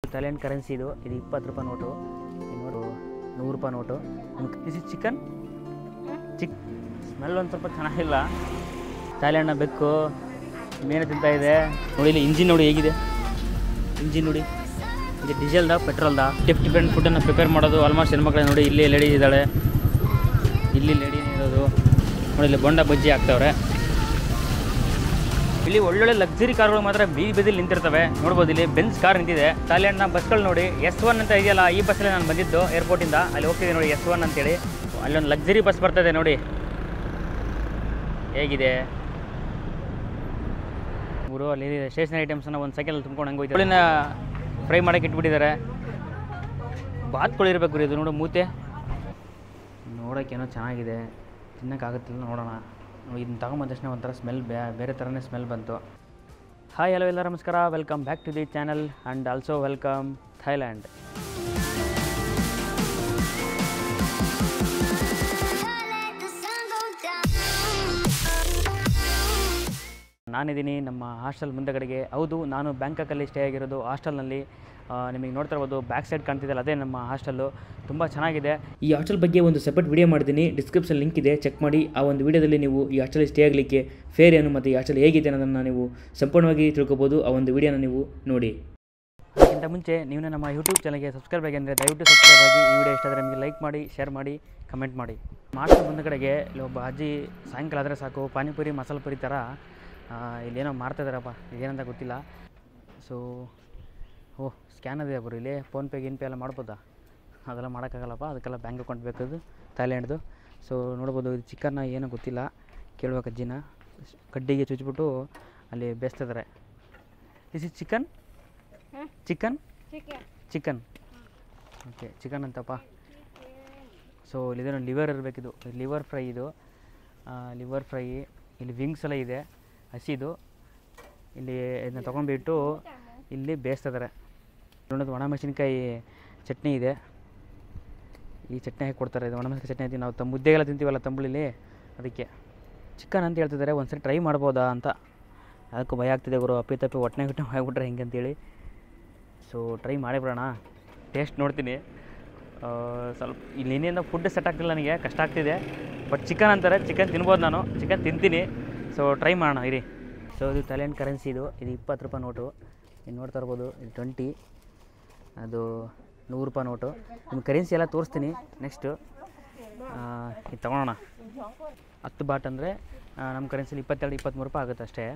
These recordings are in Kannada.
ಥೈಲ್ಯಾಂಡ್ ಕರೆನ್ಸಿ ಇದು ಇದು ಇಪ್ಪತ್ತು ರೂಪಾಯಿ ನೋಟು ಇದು ನೋಡು ನೂರು ರೂಪಾಯಿ ನೋಟು ದಿಸ್ ಇಸ್ ಚಿಕನ್ ಚಿಕ್ ಸ್ಮೆಲ್ ಒಂದು ಸ್ವಲ್ಪ ಚೆನ್ನಾಗಿಲ್ಲ ಥೈಲ್ಯಾಂಡ್ನ ಬೆಕ್ಕು ಮೇನೆ ತಿಂತಾ ಇದೆ ನೋಡಿ ಇಲ್ಲಿ ಇಂಜಿನ್ ನೋಡಿ ಹೇಗಿದೆ ಇಂಜಿನ್ ನೋಡಿ ಇದು ಡೀಸೆಲ್ದ ಪೆಟ್ರೋಲ್ದ ಡಿಫ್ಟ್ ಡಿಫ್ರೆಂಟ್ ಫುಡ್ಡನ್ನು ಪ್ರಿಪೇರ್ ಮಾಡೋದು ಆಲ್ಮೋಸ್ಟ್ ಹೆಣ್ಮಕ್ಳು ನೋಡಿ ಇಲ್ಲಿ ಲೇಡಿ ಇದ್ದಾಳೆ ಇಲ್ಲಿ ಲೇಡಿನೇ ಇರೋದು ನೋಡಿ ಇಲ್ಲಿ ಬೊಂಡ ಬಜ್ಜಿ ಹಾಕ್ತವ್ರೆ ಇಲ್ಲಿ ಒಳ್ಳೊಳ್ಳೆ ಲಕ್ಸುರಿ ಕಾರ್ಗಳು ಮಾತ್ರ ಬೀದಿ ಬೀದಿಲಿ ನಿಂತಿರ್ತವೆ ನೋಡ್ಬೋದು ಇಲ್ಲಿ ಬೆನ್ಸ್ ಕಾರ್ ನಿಂತಿದೆ ಥೈಲ್ಯಾಂಡ್ನ ಬಸ್ಗಳು ನೋಡಿ ಎಸ್ ಒನ್ ಅಂತ ಇದೆಯಲ್ಲ ಈ ಬಸ್ಸಲ್ಲಿ ನಾನು ಬಂದಿದ್ದು ಏರ್ಪೋರ್ಟಿಂದ ಅಲ್ಲಿ ಹೋಗ್ತಿದ್ದೆ ನೋಡಿ ಎಸ್ ಒನ್ ಅಂತೇಳಿ ಅಲ್ಲೊಂದು ಲಕ್ಸುರಿ ಬಸ್ ಬರ್ತದೆ ನೋಡಿ ಹೇಗಿದೆ ಇವರು ಅಲ್ಲಿ ಸ್ಟೇಷನರಿ ಐಟಮ್ಸನ್ನ ಒಂದು ಸೈಕಲ್ ತುಂಬ್ಕೊಂಡು ಹಂಗೆ ಹೋಯ್ತು ಫ್ರೈ ಮಾಡೋಕೆ ಇಟ್ಬಿಟ್ಟಿದ್ದಾರೆ ಬಾತ್ಗಳು ಇರಬೇಕು ರೀ ಇದು ನೋಡು ಮೂತೆ ನೋಡೋಕ್ಕೇನೋ ಚೆನ್ನಾಗಿದೆ ತಿನ್ನೋಕ್ಕಾಗುತ್ತಿಲ್ಲ ನೋಡೋಣ ನೋಡಿ ಇದನ್ನ ತಗೊಂಬಂದ ತಕ್ಷಣ ಒಂಥರ ಸ್ಮೆಲ್ ಬೇರೆ ಥರನೇ ಸ್ಮೆಲ್ ಬಂತು ಹಾಯ್ ಹಲೋ ಎಲ್ಲ ನಮಸ್ಕಾರ welcome back to the channel and also welcome Thailand ನಾನಿದ್ದೀನಿ ನಮ್ಮ ಹಾಸ್ಟೆಲ್ ಮುಂದಗಡೆಗೆ ಹೌದು ನಾನು ಬ್ಯಾಂಕಾಕಲ್ಲಿ ಸ್ಟೇ ಆಗಿರೋದು ಹಾಸ್ಟೆಲ್ನಲ್ಲಿ ನಿಮಗೆ ನೋಡ್ತಾ ಇರ್ಬೋದು ಬ್ಯಾಕ್ ಸೈಡ್ ಕಾಣ್ತಿದ್ದಲ್ಲ ಅದೇ ನಮ್ಮ ಹಾಸ್ಟೆಲ್ಲು ತುಂಬ ಚೆನ್ನಾಗಿದೆ ಈ ಹಾಸ್ಟೆಲ್ ಬಗ್ಗೆ ಒಂದು ಸೆಪರೇಟ್ ವಿಡಿಯೋ ಮಾಡಿದ್ದೀನಿ ಡಿಸ್ಕ್ರಿಪ್ಷನ್ ಲಿಂಕ್ ಇದೆ ಚೆಕ್ ಮಾಡಿ ಆ ಒಂದು ವಿಡಿಯೋದಲ್ಲಿ ನೀವು ಈ ಹಾಸ್ಟೆಲ್ ಸ್ಟೇ ಆಗಲಿಕ್ಕೆ ಫೇರ್ ಏನು ಮತ್ತು ಈ ಹಾಸ್ಟೆಲ್ ಹೇಗಿದೆ ಅನ್ನೋದನ್ನು ನೀವು ಸಂಪೂರ್ಣವಾಗಿ ತಿಳ್ಕೊಬೋದು ಆ ಒಂದು ವಿಡಿಯೋನ ನೀವು ನೋಡಿ ಅದಕ್ಕಿಂತ ಮುಂಚೆ ನೀವು ನಮ್ಮ ಯೂಟ್ಯೂಬ್ ಚಾನಲ್ಗೆ ಸಬ್ಸ್ಕ್ರೈಬ್ ಆಗಿ ಅಂದರೆ ದಯವಿಟ್ಟು ಸಬ್ಸ್ಕ್ರೈಬ್ ಆಗಿ ಈ ವಿಡಿಯೋ ಇಷ್ಟ ಆದರೆ ನಿಮಗೆ ಲೈಕ್ ಮಾಡಿ ಶೇರ್ ಮಾಡಿ ಕಮೆಂಟ್ ಮಾಡಿ ಮಾಸ್ಟರ್ ಬಂದ ಕಡೆಗೆ ಇಲ್ಲಿ ಒಬ್ಬ ಅಜ್ಜಿ ಸಾಯಂಕಾಲ ಆದರೆ ಸಾಕು ಪಾನಿಪುರಿ ಮಸಾಲೆ ಪುರಿ ಥರ ಆ, ಇಲ್ಲೇನೋ ಮಾಡ್ತಾಯಿದ್ದಾರಪ್ಪ ಇದೇನಂತ ಗೊತ್ತಿಲ್ಲ ಸೊ ಓಹ್ ಸ್ಕ್ಯಾನ್ ಅದೇ ಬರು ಇಲ್ಲಿ ಫೋನ್ಪೇ ಗಿನ್ಪೇ ಎಲ್ಲ ಮಾಡ್ಬೋದಾ ಅದೆಲ್ಲ ಮಾಡೋಕ್ಕಾಗಲ್ಲಪ್ಪ ಅದಕ್ಕೆಲ್ಲ ಬ್ಯಾಂಕ್ ಅಕೌಂಟ್ ಬೇಕದು ಥೈಲ್ಯಾಂಡ್ದು ಸೊ ನೋಡ್ಬೋದು ಇದು ಚಿಕನ್ನ ಏನೋ ಗೊತ್ತಿಲ್ಲ ಕೇಳ್ಬೇಕು ಅಜ್ಜಿನ ಕಡ್ಡಿಗೆ ಚುಚ್ಬಿಟ್ಟು ಅಲ್ಲಿ ಬೇಯಿಸ್ತಿದ್ದಾರೆ this is chicken chicken chicken okay chicken ಅಂತಪ್ಪ ಸೊ ಇಲ್ಲಿದೆ ಲಿವರ್ ಇರಬೇಕಿದು ಲಿವರ್ ಫ್ರೈ ಇದು ಲಿವರ್ ಫ್ರೈ ಇಲ್ಲಿ ವಿಂಗ್ಸ್ ಎಲ್ಲ ಇದೆ ಹಸಿದು ಇಲ್ಲಿ ಇದನ್ನ ತೊಗೊಂಡ್ಬಿಟ್ಟು ಇಲ್ಲಿ ಬೇಯಿಸ್ತಿದ್ದಾರೆ ನೋಡೋದು ಒಣ ಮೆಣಸಿನ್ಕಾಯಿ ಚಟ್ನಿ ಇದೆ ಈ ಚಟ್ನಿ ಹಾಕಿ ಕೊಡ್ತಾರೆ ಇದು ಒಣ ಮೆಣಸಿನ್ಕಾಯಿ ಚಟ್ನಿ ಅಂತೀವಿ ನಾವು ತಮ್ಮ ಮುದ್ದೆಗೆಲ್ಲ ತಿಂತೀವಲ್ಲ ತಂಬುಳಿಲಿ ಅದಕ್ಕೆ ಚಿಕನ್ ಅಂತ ಹೇಳ್ತಿದ್ದಾರೆ ಒಂದ್ಸರಿ ಟ್ರೈ ಮಾಡ್ಬೋದಾ ಅಂತ ಅದಕ್ಕೂ ಭಯ ಆಗ್ತಿದೆ ಗುರು ಅಪ್ಪಿ ತಪ್ಪಿ ಹೊಟ್ಟೆ ಗಿಟ್ಟೆ ಆಗಿಬಿಟ್ರೆ ಹೆಂಗೆ ಅಂತೇಳಿ ಸೊ ಟ್ರೈ ಮಾಡಿಬಿಡೋಣ ಟೇಸ್ಟ್ ನೋಡ್ತೀನಿ ಆ, ಸ್ವಲ್ಪ ಇಲ್ಲಿ ಇನ್ನೇನು ಫುಡ್ ಸೆಟ್ ಆಗ್ತಿಲ್ಲ ನನಗೆ ಕಷ್ಟ ಆಗ್ತಿದೆ ಬಟ್ ಚಿಕನ್ ಅಂತಾರೆ ಚಿಕನ್ ತಿನ್ಬೋದು ನಾನು ಚಿಕನ್ ತಿಂತೀನಿ ಸೊ ಟ್ರೈ ಮಾಡೋಣ ಇರಿ ಸೊ ಇದು ಥೈಲ್ಯಾಂಡ್ ಕರೆನ್ಸಿ ಇದು ಇದು ಇಪ್ಪತ್ತು ರೂಪಾಯಿ ನೋಟು ನೀವು ನೋಡ್ತಾ ಇರ್ಬೋದು ಇದು ಟ್ವೆಂಟಿ ಅದು ನೂರು ರೂಪಾಯಿ ನೋಟು ನಿಮ್ಮ ಕರೆನ್ಸಿ ಎಲ್ಲ ತೋರಿಸ್ತೀನಿ ನೆಕ್ಸ್ಟು ಇದು ತೊಗೊಳೋಣ ಹತ್ತು ಬಾಟ್ ಅಂದರೆ ನಮ್ಮ ಕರೆನ್ಸಿಲಿ ಇಪ್ಪತ್ತೆರಡು ಇಪ್ಪತ್ತ್ಮೂರು ರೂಪಾಯಿ ಆಗುತ್ತೆ ಅಷ್ಟೇ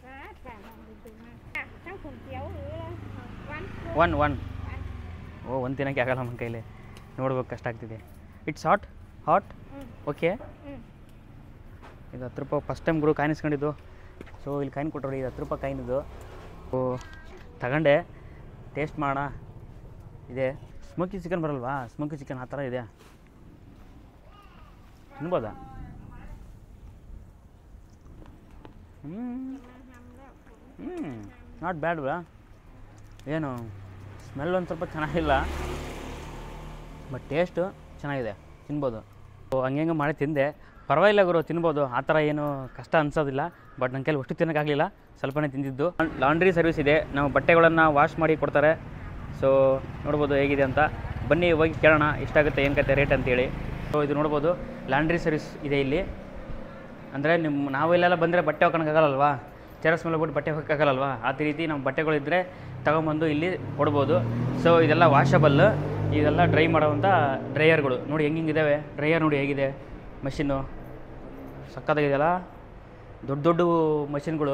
ಒನ್ ಒನ್ ಓ ಒಂದು ತಿನ್ನೋಕ್ಕೆ ಆಗಲ್ಲ ನಮ್ಮ ಕೈಲಿ ನೋಡ್ಬೇಕು ಕಷ್ಟ ಆಗ್ತಿದೆ ಇಟ್ಸ್ ಹಾಟ್ ಹಾಟ್ ಓಕೆ ಇದು ಹತ್ತು ರೂಪಾಯಿ ಫಸ್ಟ್ ಟೈಮ್ ಗುರು ಕಾಯಿನ್ ಇಸ್ಕೊಂಡಿದ್ದು ಸೊ ಇಲ್ಲಿ ಕಾಯಿನ್ ಕೊಟ್ಟರು ಇದು ಹತ್ತು ರೂಪಾಯಿ ಕಾಯಿನ್ ಇದು ಓ ತಗೊಂಡೆ ಟೇಸ್ಟ್ ಮಾಡೋಣ ಇದೆ ಸ್ಮೋಕಿ ಚಿಕನ್ ಬರಲ್ವಾ ಸ್ಮೋಕಿ ಚಿಕನ್ ಆ ಥರ ಇದೆ ತಿನ್ಬೋದಾ ಹ್ಞೂ ಹ್ಞೂ ನಾಟ್ ಬ್ಯಾಡ್ ಬಾ ಏನು ಸ್ಮೆಲ್ ಒಂದು ಸ್ವಲ್ಪ ಚೆನ್ನಾಗಿಲ್ಲ ಬಟ್ ಟೇಸ್ಟು ಚೆನ್ನಾಗಿದೆ ತಿನ್ಬೋದು ಸೊ ಹಂಗೆ ಮಾಡಿ ತಿಂದೆ ಪರವಾಗಿಲ್ಲ ಗುರು ತಿನ್ಬೋದು ಆ ಥರ ಏನು ಕಷ್ಟ ಅನ್ಸೋದಿಲ್ಲ ಬಟ್ ನನ್ನ ಕೈಲಿ ಅಷ್ಟು ತಿನ್ನೋಕ್ಕಾಗಲಿಲ್ಲ ಸ್ವಲ್ಪನೇ ತಿಂದಿದ್ದು ಲಾಂಡ್ರಿ ಸರ್ವಿಸ್ ಇದೆ ನಾವು ಬಟ್ಟೆಗಳನ್ನು ವಾಶ್ ಮಾಡಿ ಕೊಡ್ತಾರೆ ಸೊ ನೋಡ್ಬೋದು ಹೇಗಿದೆ ಅಂತ ಬನ್ನಿ ಹೋಗಿ ಕೇಳೋಣ ಎಷ್ಟಾಗುತ್ತೆ ಏನು ಕತೆ ರೇಟ್ ಅಂತೇಳಿ ಸೊ ಇದು ನೋಡ್ಬೋದು ಲಾಂಡ್ರಿ ಸರ್ವಿಸ್ ಇದೆ ಇಲ್ಲಿ ಅಂದರೆ ನಿಮ್ಮ ನಾವೆಲ್ಲೆಲ್ಲ ಬಂದರೆ ಬಟ್ಟೆ ಹಾಕೋಕ್ಕಾಗಲ್ಲಲ್ವಾ ಟೆರಸ್ ಮೇಲೆ ಬಿಟ್ಟು ಬಟ್ಟೆ ಹೋಗೋಕ್ಕಾಗಲ್ಲಲ್ವಾ ಆ ರೀತಿ ನಮ್ಮ ಬಟ್ಟೆಗಳಿದ್ದರೆ ತಗೊಂಬಂದು ಇಲ್ಲಿ ಕೊಡ್ಬೋದು ಸೊ ಇದೆಲ್ಲ ವಾಷಬಲ್ ಇದೆಲ್ಲ ಡ್ರೈ ಮಾಡೋವಂಥ ಡ್ರೈಯರ್ಗಳು ನೋಡಿ ಹೆಂಗೆ ಹೆಂಗಿದ್ದಾವೆ ಡ್ರೈಯರ್ ನೋಡಿ ಹೇಗಿದೆ ಮಷಿನ್ನು ಸಕ್ಕತ್ತಾಗಿದೆಯಲ್ಲ ದೊಡ್ಡ ದೊಡ್ಡ ಮಷಿನ್ಗಳು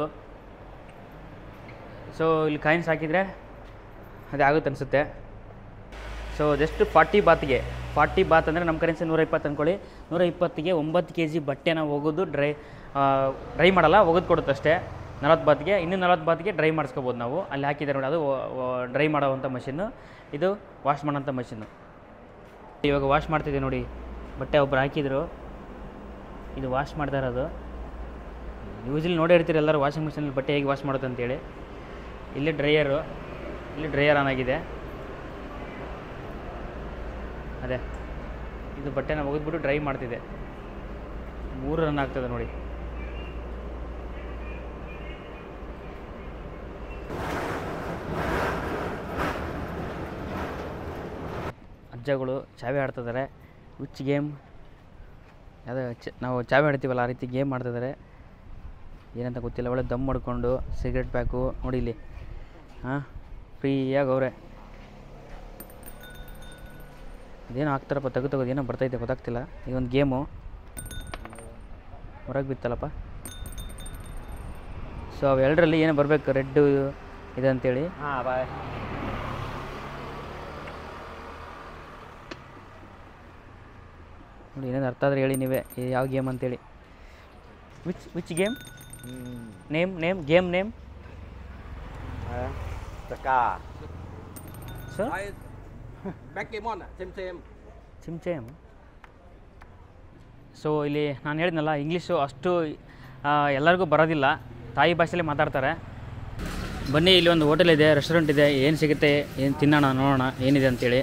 ಸೊ ಇಲ್ಲಿ ಕಾಯಿನ್ಸ್ ಹಾಕಿದರೆ ಅದೇ ಆಗುತ್ತೆ ಅನಿಸುತ್ತೆ ಸೊ ಜಸ್ಟ್ ಫಾರ್ಟಿ ಬಾತ್ಗೆ ಫಾರ್ಟಿ ಬಾತ್ ಅಂದರೆ ನಮ್ಮ ಕರೆನ್ಸಿ ನೂರ ಇಪ್ಪತ್ತು ಅಂದ್ಕೊಳ್ಳಿ ನೂರ ಇಪ್ಪತ್ತಿಗೆ ಒಂಬತ್ತು ಕೆ ಜಿ ಬಟ್ಟೆನ ಒಗೆದು ಡ್ರೈ ಡ್ರೈ ಮಾಡಲ್ಲ ಒಗೆದು ಕೊಡುತ್ತೆ ಅಷ್ಟೇ ನಲ್ವತ್ತು ಬಾತ್ಗೆ ಇನ್ನೂ ನಲ್ವತ್ತು ಬಾತ್ಗೆ ಡ್ರೈ ಮಾಡಿಸ್ಕೋಬೋದು ನಾವು ಅಲ್ಲಿ ಹಾಕಿದ್ದಾರೆ ನೋಡಿ ಅದು ಡ್ರೈ ಮಾಡೋವಂಥ ಮಷಿನ್ನು ಇದು ವಾಶ್ ಮಾಡೋಂಥ ಮಷಿನ್ನು ಇವಾಗ ವಾಶ್ ಮಾಡ್ತಿದ್ದೆ ನೋಡಿ ಬಟ್ಟೆ ಒಬ್ರು ಹಾಕಿದ್ರು ಇದು ವಾಶ್ ಮಾಡ್ತಾ ಇರೋದು ಯೂಶಲಿ ನೋಡೇ ಇರ್ತೀರಿ ಎಲ್ಲರೂ ವಾಷಿಂಗ್ ಮಿಷಿನಲ್ಲಿ ಬಟ್ಟೆ ಹೇಗೆ ವಾಶ್ ಮಾಡೋದು ಅಂತೇಳಿ ಇಲ್ಲಿ ಡ್ರೈಯರು ಇಲ್ಲಿ ಡ್ರೈಯರ್ ಆನ್ ಆಗಿದೆ ಅದೇ ಇದು ಬಟ್ಟೆನ ಒಗೆದ್ಬಿಟ್ಟು ಡ್ರೈ ಮಾಡ್ತಿದೆ ಮೂರು ರನ್ ಆಗ್ತದೆ ನೋಡಿ ಅಜ್ಜಗಳು ಚಾವೆ ಆಡ್ತಿದ್ದಾರೆ ವಿಚ್ ಗೇಮ್ ಯಾವುದೋ ಚ ನಾವು ಚಾವೆ ಆಡ್ತೀವಲ್ಲ ಆ ರೀತಿ ಗೇಮ್ ಮಾಡ್ತಿದ್ದಾರೆ ಏನಂತ ಗೊತ್ತಿಲ್ಲ ಒಳ್ಳೆ ದಮ್ ಮಾಡ್ಕೊಂಡು ಸಿಗರೆಟ್ ಪ್ಯಾಕು ನೋಡಿ ಇಲ್ಲಿ ಹಾಂ ಫ್ರೀಯಾಗಿ ಅವರೇ ಅದೇನೋ ಆಗ್ತಾರಪ್ಪ ತೆಗೆದು ತೆಗೆದು ಏನೋ ಬರ್ತೈತೆ ಗೊತ್ತಾಗ್ತಿಲ್ಲ ಇದೊಂದು ಗೇಮು ಹೊರಗೆ ಬಿತ್ತಲ್ಲಪ್ಪ ಸೊ ಅವೆರಡರಲ್ಲಿ ಏನೋ ಬರಬೇಕು ರೆಡ್ಡು ಇದೆ ಅಂತೇಳಿ ಹಾಂ ಬಾಯ್ ನೋಡಿ ಏನೇನು ಅರ್ಥ ಆದರೆ ಹೇಳಿ ನೀವೇ ಇದು ಯಾವ ಗೇಮ್ ಅಂತೇಳಿ which which game name name game name Taka. Sir Ai Backgammon à, xem xem. ಚಿಮ್ಚೇಮ್ ಸೊ ಇಲ್ಲಿ ನಾನು ಹೇಳಿದ್ನಲ್ಲ ಇಂಗ್ಲೀಷು ಅಷ್ಟು ಆ, ಎಲ್ಲರಿಗೂ ಬರೋದಿಲ್ಲ ತಾಯಿ ಭಾಷೆಯಲ್ಲಿ ಮಾತಾಡ್ತಾರೆ ಬನ್ನಿ ಇಲ್ಲಿ ಒಂದು ಹೋಟೆಲ್ ಇದೆ ರೆಸ್ಟೋರೆಂಟ್ ಇದೆ ಏನು ಸಿಗುತ್ತೆ ಏನು ತಿನ್ನೋಣ ನೋಡೋಣ ಏನಿದೆ ಅಂತೇಳಿ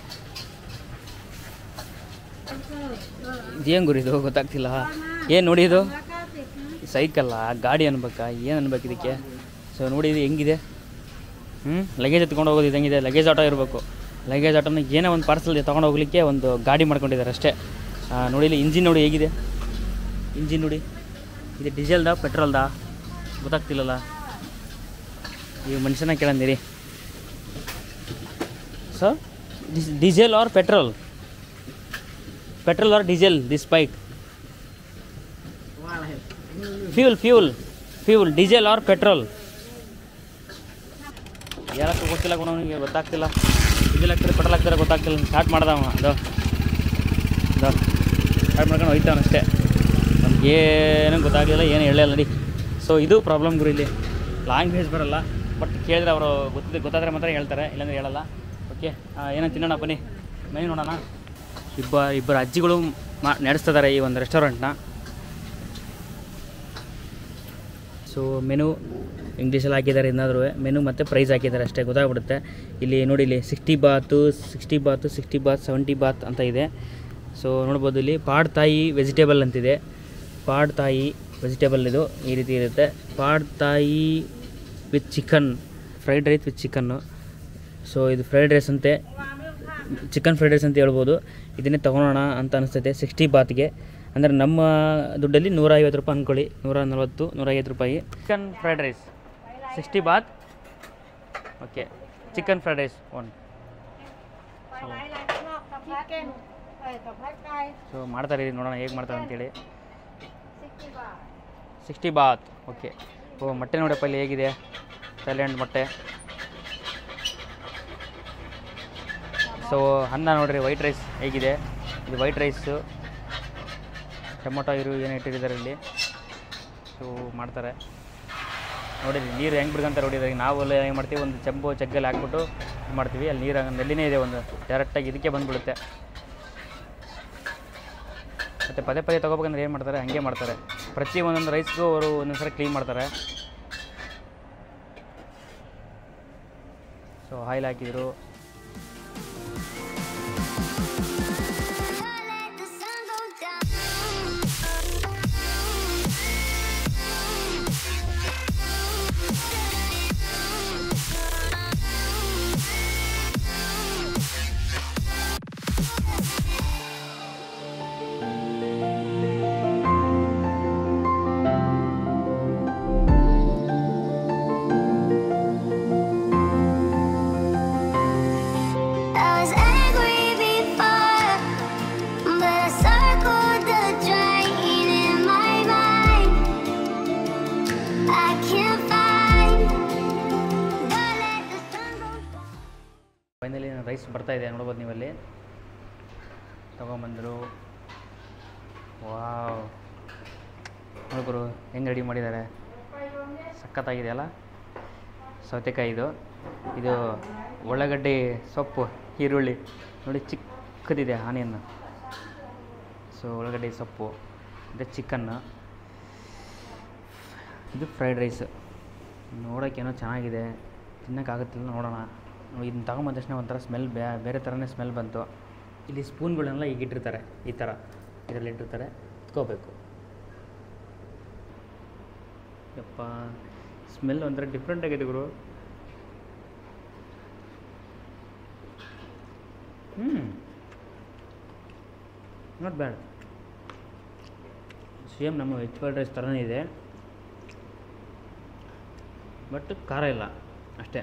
ಇದೇನು ಗುರಿ ಇದು ಗೊತ್ತಾಗ್ತಿಲ್ಲ ಏನು ನೋಡಿ ಇದು ಸೈಕಲ್ಲ ಗಾಡಿ ಅನ್ಬೇಕಾ ಏನು ಅನ್ಬೇಕು ಇದಕ್ಕೆ ಸೊ ನೋಡಿ ಇದು ಹೆಂಗಿದೆ ಹ್ಞೂ ಲಗೇಜ್ ಎತ್ಕೊಂಡು ಹೋಗೋದು ಇದು ಹೆಂಗಿದೆ ಲಗೇಜ್ ಆಟೋ ಇರಬೇಕು ಲಗೇಜ್ ಆಟೋನ ಏನೋ ಒಂದು ಪಾರ್ಸಲ್ ತೊಗೊಂಡು ಹೋಗ್ಲಿಕ್ಕೆ ಒಂದು ಗಾಡಿ ಮಾಡ್ಕೊಂಡಿದ್ದಾರೆ ಅಷ್ಟೇ ಆ, ನೋಡಿ ಇಲ್ಲಿ ಇಂಜಿನ್ ನೋಡಿ ಹೇಗಿದೆ ಇಂಜಿನ್ ನೋಡಿ ಇದು ಡೀಸೆಲ್ದಾ ಪೆಟ್ರೋಲ್ದಾ ಗೊತ್ತಾಗ್ತಿಲ್ಲಲ್ಲ ಈ ಮನುಷ್ಯನ ಕೇಳಂದಿರಿ sir diesel or petrol petrol or diesel this bike fuel fuel fuel diesel or petrol ಯಾರಕ್ಕೆ ಗೊತ್ತಿಲ್ಲ ಕೂಡ ಅವನಿಗೆ ಗೊತ್ತಾಗ್ತಿಲ್ಲ ಡೀಸೆಲ್ ಹಾಕ್ತಾರೆ ಪೆಟ್ರೋಲ್ ಹಾಕ್ತಾರೆ ಗೊತ್ತಾಗ್ತಿಲ್ಲ ಸ್ಟಾರ್ಟ್ ಮಾಡ್ದವ ಅದು ಅದು ಸ್ಟಾರ್ಟ್ ಮಾಡ್ಕೊಂಡು ಹೋಯ್ತಾವನ ಅಷ್ಟೇ ನಮ್ಗೆ ಏನೂ ಗೊತ್ತಾಗಲಿಲ್ಲ ಏನು ಹೇಳಲ್ಲ ನಡಿ ಸೊ ಇದು ಪ್ರಾಬ್ಲಮ್ ಗುರು ಇಲ್ಲಿ ಲ್ಯಾಂಗ್ವೇಜ್ ಬರಲ್ಲ ಬಟ್ ಕೇಳಿದ್ರೆ ಅವರು ಗೊತ್ತಿದೆ ಗೊತ್ತಾದರೆ ಮಾತ್ರ ಹೇಳ್ತಾರೆ ಇಲ್ಲಾಂದ್ರೆ ಹೇಳಲ್ಲ ಓಕೆ ಏನೋ ತಿನ್ನೋಣ ಬನ್ನಿ ಮೆನು ನೋಡೋಣ ಇಬ್ಬ ಇಬ್ಬರು ಅಜ್ಜಿಗಳು ಮಾ ನಡೆಸ್ತಿದ್ದಾರೆ ಈ ಒಂದು ರೆಸ್ಟೋರೆಂಟ್ನ ಸೊ ಮೆನು ಇಂಗ್ಲೀಷಲ್ಲಿ ಹಾಕಿದ್ದಾರೆ ಏನಾದರೂ ಮೆನು ಮತ್ತು ಪ್ರೈಸ್ ಹಾಕಿದ್ದಾರೆ ಅಷ್ಟೇ ಗೊತ್ತಾಗ್ಬಿಡುತ್ತೆ ಇಲ್ಲಿ ನೋಡಿ ಇಲ್ಲಿ sixty baht sixty baht sixty baht seventy baht ಅಂತ ಇದೆ ಸೊ ನೋಡ್ಬೋದು ಇಲ್ಲಿ ಪಾಡ್ ತಾಯಿ ವೆಜಿಟೇಬಲ್ ಅಂತಿದೆ ಪಾಡ್ ತಾಯಿ ವೆಜಿಟೇಬಲ್ ಇದು ಈ ರೀತಿ ಇರುತ್ತೆ pad Thai with chicken fried rice with chicken so ಇದು ಫ್ರೈಡ್ ರೈಸ್ ಅಂತೆ ಚಿಕನ್ ಫ್ರೈಡ್ ರೈಸ್ ಅಂತ ಹೇಳ್ಬೋದು ಇದನ್ನೇ ತೊಗೊಳೋಣ ಅಂತ ಅನಿಸ್ತೈತೆ ಸಿಕ್ಸ್ಟಿ ಬಾತ್ಗೆ ಅಂದರೆ ನಮ್ಮ ದುಡ್ಡಲ್ಲಿ ನೂರ ಐವತ್ತು ರೂಪಾಯಿ ಅಂದ್ಕೊಳ್ಳಿ ನೂರ ನಲ್ವತ್ತು ನೂರ ಐವತ್ತು ರೂಪಾಯಿ chicken fried rice sixty baht okay chicken fried rice one so ಮಾಡ್ತಾರೆ ಇದು ನೋಡೋಣ ಹೇಗೆ ಮಾಡ್ತಾರೆ ಅಂತೇಳಿ ಸಿಕ್ಸ್ಟಿ ಬಾತ್ ಓಕೆ ಓ ಮೊಟ್ಟೆ ನೋಡಪ್ಪ ಇಲ್ಲಿ ಹೇಗಿದೆ ಥೈಲ್ಯಾಂಡ್ ಮೊಟ್ಟೆ ಸೊ ಅನ್ನ ನೋಡ್ರಿ ವೈಟ್ ರೈಸ್ ಹೇಗಿದೆ ಇದು ವೈಟ್ ರೈಸು ಟೊಮೊಟೊ ಇರು ಏನು ಇಟ್ಟಿದ್ದಾರೆ ಇಲ್ಲಿ ಸೊ ಮಾಡ್ತಾರೆ ನೋಡಿರಿ ನೀರು ಹೆಂಗೆ ಬಿಡ್ಕೊಂತಾರೆ ನೋಡಿದ್ರೆ ನಾವು ಎಲ್ಲ ಏನು ಮಾಡ್ತೀವಿ ಒಂದು ಚೆಂಬು ಜಗ್ಗಲ್ಲಿ ಹಾಕ್ಬಿಟ್ಟು ಇದು ಮಾಡ್ತೀವಿ ಅಲ್ಲಿ ನೀರು ಹಂಗೆ ನೆಲ್ಲಿನೇ ಇದೆ ಒಂದು ಡೈರೆಕ್ಟಾಗಿ ಇದಕ್ಕೆ ಬಂದ್ಬಿಡುತ್ತೆ ಮತ್ತು ಪದೇ ಪದೇ ತೊಗೋಬೇಕಂದ್ರೆ ಏನು ಮಾಡ್ತಾರೆ ಹಂಗೆ ಮಾಡ್ತಾರೆ ಪ್ರತಿ ಒಂದೊಂದು ರೈಸ್ಗೂ ಅವರು ಒಂದೊಂದು ಸಲ ಕ್ಲೀನ್ ಮಾಡ್ತಾರೆ ಸೊ ಆಯಿಲ್ ಹಾಕಿದರು Let the sun go down. I was angry before, but I circled the drain in my mind. I can't find. Don't let the sun go down. Finally rice ಬರ್ತಾ ಇದೆ ನೋಡ್ಬೋದು ನೀವಲ್ಲಿ ತೊಗೊಂಬಂದರು ವಾವ್ ನೋಡ್ಬರು ಹೆಂಗೆ ರೆಡಿ ಮಾಡಿದ್ದಾರೆ ಸಖತ್ತಾಗಿದೆ ಅಲ್ಲ ಸೌತೆಕಾಯಿ ಇದು ಇದು ಉಳ್ಳಾಗಡ್ಡಿ ಸೊಪ್ಪು ಈರುಳ್ಳಿ ನೋಡಿ ಚಿಕ್ಕದಿದೆ ಆನಿಯನ್ನು ಸೊ ಉಳ್ಳಾಗಡ್ಡಿ ಸೊಪ್ಪು ಇದು ಚಿಕನ್ನು ಇದು ಫ್ರೈಡ್ ರೈಸ್ ನೋಡೋಕ್ಕೇನೋ ಚೆನ್ನಾಗಿದೆ ತಿನ್ನೋಕ್ಕಾಗುತ್ತಿಲ್ಲ ನೋಡೋಣ ಇದನ್ನ ತಗೊಂಬಂದ ತಕ್ಷಣ ಒಂಥರ ಸ್ಮೆಲ್ ಬೇರೆ ಥರನೇ ಸ್ಮೆಲ್ ಬಂತು ಇಲ್ಲಿ ಸ್ಪೂನ್ಗಳನ್ನೆಲ್ಲ ಈಗ ಇಟ್ಟಿರ್ತಾರೆ ಈ ಥರ ಇದರಲ್ಲಿ ಇಟ್ಟಿರ್ತಾರೆ ಎತ್ಕೋಬೇಕು ಯಪ್ಪ ಸ್ಮೆಲ್ ಒಂಥರ ಡಿಫ್ರೆಂಟ್ ಆಗಿದೆ ಗುರು ಹ್ಞೂ ನಾಟ್ ಬ್ಯಾಡ್ ಸೇಮ್ ನಮ್ಮ ವೆಜ್ ಫ್ರೈಡ್ ರೈಸ್ ಥರನೇ ಇದೆ ಬಟ್ ಖಾರ ಇಲ್ಲ ಅಷ್ಟೇ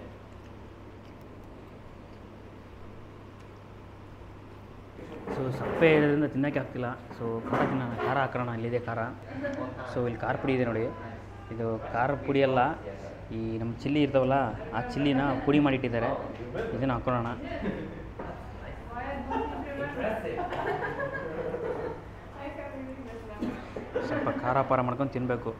ಸೊ ಸಪ್ಪೆ ಇರೋದ್ರಿಂದ ತಿನ್ನೋಕ್ಕೆ ಆಗ್ತಿಲ್ಲ ಸೊ ಖಾರ ತಿನ್ನೋಣ ಖಾರ ಹಾಕೋಣ ಇಲ್ಲಿದೆ ಖಾರ ಸೊ ಇಲ್ಲಿ ಖಾರ ಪುಡಿ ಇದೆ ನೋಡಿ ಇದು ಖಾರ ಪುಡಿ ಅಲ್ಲ ಈ ನಮ್ಮ ಚಿಲ್ಲಿ ಇರ್ತಾವಲ್ಲ ಆ ಚಿಲ್ಲಿನ ಪುಡಿ ಮಾಡಿಟ್ಟಿದ್ದಾರೆ ಇದನ್ನು ಹಾಕೊಳ್ಳೋಣ ಸ್ವಲ್ಪ ಖಾರ ಪಾರ ಮಾಡ್ಕೊಂಡು ತಿನ್ನಬೇಕು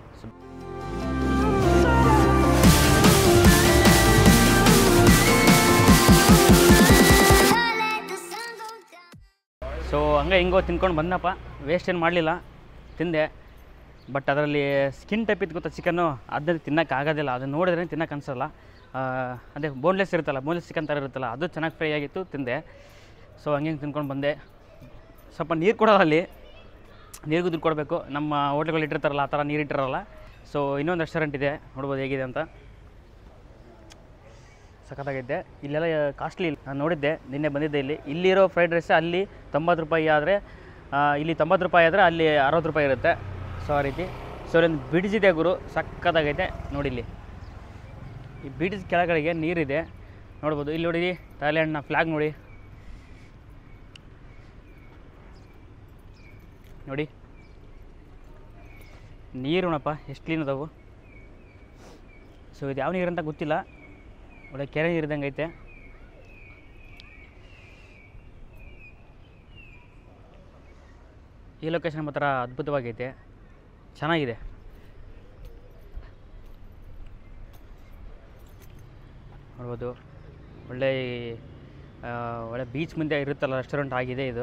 let the sun go down. So ಹಂಗೆ ಹಿಂಗೋ ತಿನ್ಕೊಂಡು ಬಂದಪ್ಪ ವೇಸ್ಟ್ ಏನು ಮಾಡಲಿಲ್ಲ ತಿಂದೆ ಬಟ್ ಅದರಲ್ಲಿ ಸ್ಕಿನ್ ಟೈಪ್ ಇತ್ತು ಗೊತ್ತಾ ಚಿಕನ್ನು ಅದನ್ನ ತಿನ್ನೋಕೆ ಆಗೋದಿಲ್ಲ ಅದನ್ನ ನೋಡಿದ್ರೆ ತಿನ್ನೋಕೆ ಅನಿಸಲ್ಲ ಅದೇ ಬೋನ್ಲೆಸ್ ಇರುತ್ತಲ್ಲ ಬೋನ್ಲೆಸ್ ಚಿಕನ್ ಥರ ಇರುತ್ತಲ್ಲ ಅದು ಚೆನ್ನಾಗಿ ಫ್ರೈ ಆಗಿತ್ತು ತಿಂದೆ ಸೊ ಹಂಗೆ ಹಿಂಗೆ ತಿನ್ಕೊಂಡು ಬಂದೆ ಸ್ವಲ್ಪ ನೀರು ಕೊಡೋಲ್ಲ ಅಲ್ಲಿ ನೀರಿಗೂ ದುಡ್ಡು ಕೊಡಬೇಕು ನಮ್ಮ ಹೋಟ್ಲ್ಗಳು ಇಟ್ಟಿರ್ತಾರಲ್ಲ ಆ ಥರ ನೀರು ಇಟ್ಟಿರಲ್ಲ ಸೊ ಇನ್ನೊಂದು ರೆಸ್ಟೋರೆಂಟ್ ಇದೆ ನೋಡ್ಬೋದು ಹೇಗಿದೆ ಅಂತ ಸಖತ್ತಾಗೈತೆ ಇಲ್ಲೆಲ್ಲ ಕಾಸ್ಟ್ಲಿ ನಾನು ನೋಡಿದ್ದೆ ನಿನ್ನೆ ಬಂದಿದ್ದೆ ಇಲ್ಲಿ ಇಲ್ಲಿರೋ ಫ್ರೈಡ್ ರೈಸ್ ಅಲ್ಲಿ ತೊಂಬತ್ತು ರೂಪಾಯಿ ಆದರೆ ಇಲ್ಲಿ ತೊಂಬತ್ತು ರೂಪಾಯಿ ಆದರೆ ಅಲ್ಲಿ ಅರವತ್ತು ರೂಪಾಯಿ ಇರುತ್ತೆ ಸೊ ಆ ರೀತಿ ಸೊ ಇಲ್ಲೊಂದು ಬ್ರಿಡ್ಜ್ ಇದೆ ಗುರು ಸಖತ್ತಾಗೈತೆ ನೋಡಿಲ್ಲಿ ಈ ಬ್ರಿಡ್ಜ್ ಕೆಳಗಡೆಗೆ ನೀರಿದೆ ನೋಡ್ಬೋದು ಇಲ್ಲಿ ನೋಡಿ ಥೈಲ್ಯಾಂಡ್ನ ಫ್ಲ್ಯಾಗ್ ನೋಡಿ ನೋಡಿ ನೀರುಣಪ್ಪ ಎಷ್ಟು ಕ್ಲೀನ್ ಅದಾವು ಸೊ ಇದು ಯಾವ ನೀರು ಅಂತ ಗೊತ್ತಿಲ್ಲ ಒಳ್ಳೆ ಕೆರೆ ನೀರಿದ್ದಂಗೆ ಐತೆ ಈ ಲೊಕೇಶನ್ ಮಾತ್ರ ಅದ್ಭುತವಾಗೈತೆ ಚೆನ್ನಾಗಿದೆ ನೋಡ್ಬೋದು ಒಳ್ಳೆ ಆ, ಒಳ್ಳೆ ಬೀಚ್ ಮುಂದೆ ಇರುತ್ತಲ್ಲ ರೆಸ್ಟೋರೆಂಟ್ ಆಗಿದೆ ಇದು